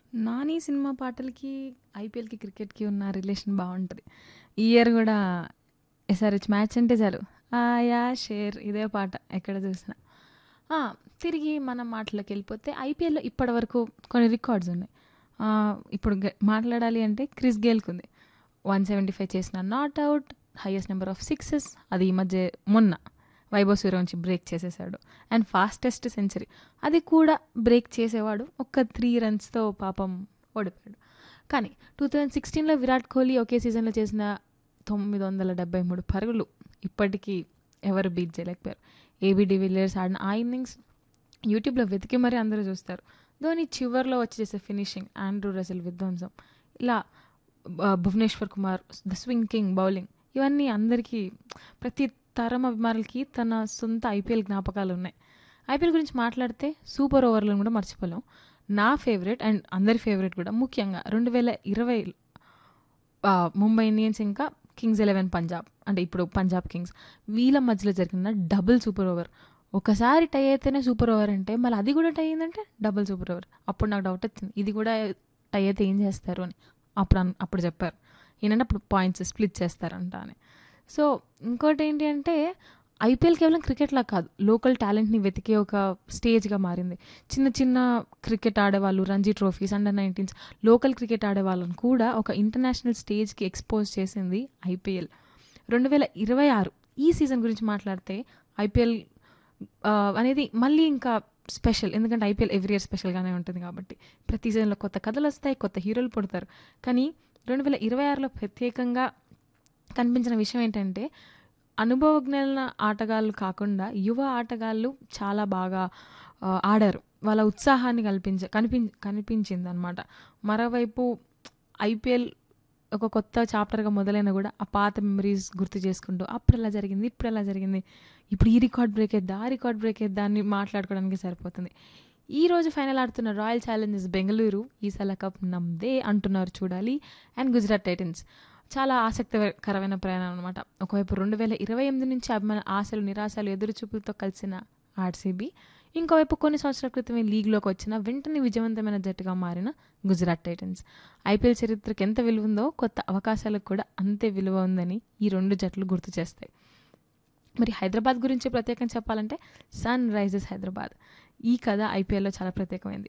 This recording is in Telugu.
'నాని' సినిమా పాటలకి, ఐపీఎల్‌కి, క్రికెట్‌కి ఉన్న రిలేషన్ బావుంటది. ఈ ఇయర్ గూడా ఎస్ఆర్‌హెచ్ మ్యాచ్ అంటే చాలు ఆయా షేర్ ఇదే పాట ఎక్కడ చూసినా. ఆ! తిరిగి మన మాటల్లోకెళ్ళిపోతే ఐపీఎల్‌లో ఇప్పటివరకు కొన్ని రికార్డ్స్ ఉన్నాయి. ఆహ్, ఇప్పుడు గ మాట్లాడాలి అంటే క్రిస్ గేల్‌కుంది. 175 చేసిన not out, highest number of sixes అది ఈ మధ్య మొన్న వైభవ్ సూర్యవంశి బ్రేక్ చేసేసాడు. అండ్ ఫాస్టెస్ట్ సెంచరీ అది కూడా బ్రేక్ చేసేవాడు. ఒక్క 3 రన్స్‌తో పాపం ఓడిపోయాడు. కానీ 2016లో విరాట్ కోహ్లీ ఒకే సీజన్‌లో చేసిన 973 పరుగులు ఇప్పటికి ఎవరు బీట్ చేయలేకపోయారు. ఏబీ డివిలియర్స్ ఆడిన ఆ ఇన్నింగ్స్ యూట్యూబ్‌లో వెతికి మరీ అందరూ చూస్తారు. ధోని చివర్లో వచ్చి చేసే ఫినిషింగ్, ఆండ్రూ రసెల్ విధ్వంసం ఇలా ఆహ్, Bhuvneshwar Kumar the swing king bowling ఇవన్నీ అందరికీ ప్రతి తరం అభిమానులకి తన సొంత ఐపీఎల్ జ్ఞాపకాలున్నాయి. ఐపీఎల్ గురించి మాట్లాడితే సూపర్ ఓవర్‌లను కూడా మర్చిపోలేం. నా ఫేవరెట్ అండ్ అందరి ఫేవరెట్ కూడా ముఖ్యంగా 2020 ఆహ్, ముంబై ఇండియన్స్ ఇంకా కింగ్స్ ఎలెవన్ పంజాబ్ అంటే ఇప్పుడు పంజాబ్ కింగ్స్ వీళ్ళ మధ్యలో జరిగిన డబుల్ సూపర్ ఓవర్. ఒకసారి టై అయితేనే సూపర్ ఓవర్ అంటే మళ్ళీ అది కూడా టై అయిందంటే డబుల్ సూపర్ ఓవర్. అప్పుడు నాకు డౌట్ వచ్చింది. ఇది కూడా టై అయితే ఏం చేస్తారు అని. అప్పుడు అన్ అప్పుడు చెప్పారు. ఏంటంటే అప్పుడు పాయింట్స్ స్ప్లిట్ చేస్తారంట అని. సో ఇంకోటేంటి అంటే ఐపీఎల్ కేవలం క్రికెట్‌లా కాదు. లోకల్ టాలెంట్‌ని వెతికే ఒక స్టేజ్‌గా మారింది. చిన్న చిన్న క్రికెట్ ఆడేవాళ్ళు, రంజీ ట్రోఫీస్, అండర్ 19స్ లోకల్ క్రికెట్ ఆడేవాళ్ళని కూడా ఒక ఇంటర్నేషనల్ స్టేజ్‌కి ఎక్స్‌పోజ్ చేసింది ఐపీఎల్. 2026 ఈ సీజన్ గురించి మాట్లాడితే ఐపీఎల్ ఆహ్, అనేది మళ్ళీ ఇంకా స్పెషల్. ఎందుకంటే ఐపీఎల్ ఎవ్రీ ఇయర్ స్పెషల్‌గానే ఉంటుంది కాబట్టి. ప్రతి సీజన్‌లో కొత్త కథలొస్తాయి. కొత్త హీరోలు పుడతారు. కానీ 2026లో ప్రత్యేకంగా కనిపించిన విషయం ఏంటంటే అనుభవజ్ఞులైన ఆటగాళ్ళు కాకుండా యువ ఆటగాళ్ళు చాలా బాగా ఆహ్, ఆడారు. వాళ్ళ ఉత్సాహాన్ని కల్పించ కనిపిం కనిపించిందనమాట. మరోవైపు ఐపీఎల్ ఒక కొత్త చాప్టర్‌గా మొదలైనా కూడా ఆ పాత మెమరీస్ గుర్తు చేసుకుంటూ అప్పుడెలా జరిగింది, ఇప్పుడెలా జరిగింది, ఇప్పుడు ఈ రికార్డ్ బ్రేక్ అయిద్దా, ఆ రికార్డ్ బ్రేక్ అయిద్దా అని మాట్లాడుకోవడానికి సరిపోతుంది. ఈరోజు ఫైనల్ ఆడుతున్న రాయల్ ఛాలెంజర్స్ బెంగళూరు ఈసల కప్ నమ్దే అంటున్నారు చూడాలి. అండ్ గుజరాత్ టైటన్స్ చాలా ఆసక్తికరమైన ప్రయాణం అనమాట. ఒకవైపు 2028 నుంచి అభిమాన ఆశలు, నిరాశలు, ఎదురుచూపులతో కలిసిన ఆర్సీబీ. ఇంకోవైపు కొన్ని సంవత్సరాల క్రితమే లీగ్‌లోకి వచ్చిన వెంటనే విజయవంతమైన జట్టుగా మారిన గుజరాత్ టైటన్స్. ఐపీఎల్ చరిత్రకి ఎంత విలువుందో కొత్త అవకాశాలకు కూడా అంతే విలువ ఉందని ఈ రెండు జట్లు గుర్తు చేస్తాయి. మరి హైదరాబాద్ గురించి ప్రత్యేకంగా చెప్పాలంటే సన్ రైజర్స్ హైదరాబాద్. ఈ కథ ఐపీఎల్‌లో చాలా ప్రత్యేకమైంది.